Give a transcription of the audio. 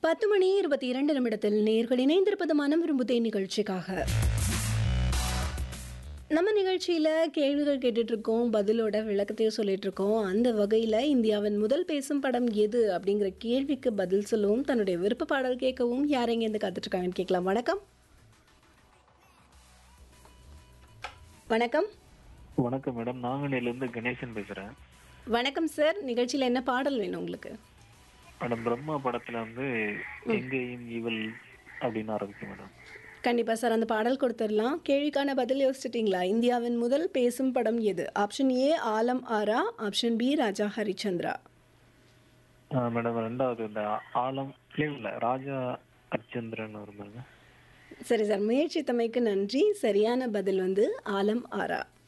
பத்து மணி இருபத்தி இரண்டு நிமிடத்தில் நேர்கள் இணைந்திருப்பது மனம் விரும்புதே நிகழ்ச்சிக்காக நம்ம நிகழ்ச்சியில் கேள்விகள் கேட்டுட்டு இருக்கோம் பதிலோட விளக்கத்தையும் சொல்லிட்டு இருக்கோம் அந்த வகையில் இந்தியாவின் முதல் பேசும் படம் எது அப்படிங்கிற கேள்விக்கு பதில் சொல்லவும் தன்னுடைய விருப்ப பாடல் கேட்கவும் யார் எங்கேருந்து காத்துட்டு இருக்காங்கன்னு கேட்கலாம் வணக்கம் வணக்கம் வணக்கம் மேடம் நாங்குநேரில இருந்து கணேசன் பேசுறேன் வணக்கம் சார் நிகழ்ச்சியில் என்ன பாடல் வேணும் உங்களுக்கு மேடம் பிரம்மா படத்துல வந்து எங்கேயும் இவள் அப்படின்னு ஆரம்பிக்கும் மேடம் கண்டிப்பாக சார் அந்த பாடல் கொடுத்துடலாம் கேள்விக்கான பதில் யோசிச்சிட்டிங்களா இந்தியாவின் முதல் பேசும் படம் எது option A Alam Ara option B Raja Harishchandra ஆ, மேடம் ரெண்டாவது இந்த ஆலம் இல்ல, இல்ல ராஜா அர்ச்சந்திரன் வருமாங்க சரி சார் முயற்சி தமைக்கு நன்றி சரியான பதில் வந்து ஆலம் ஆரா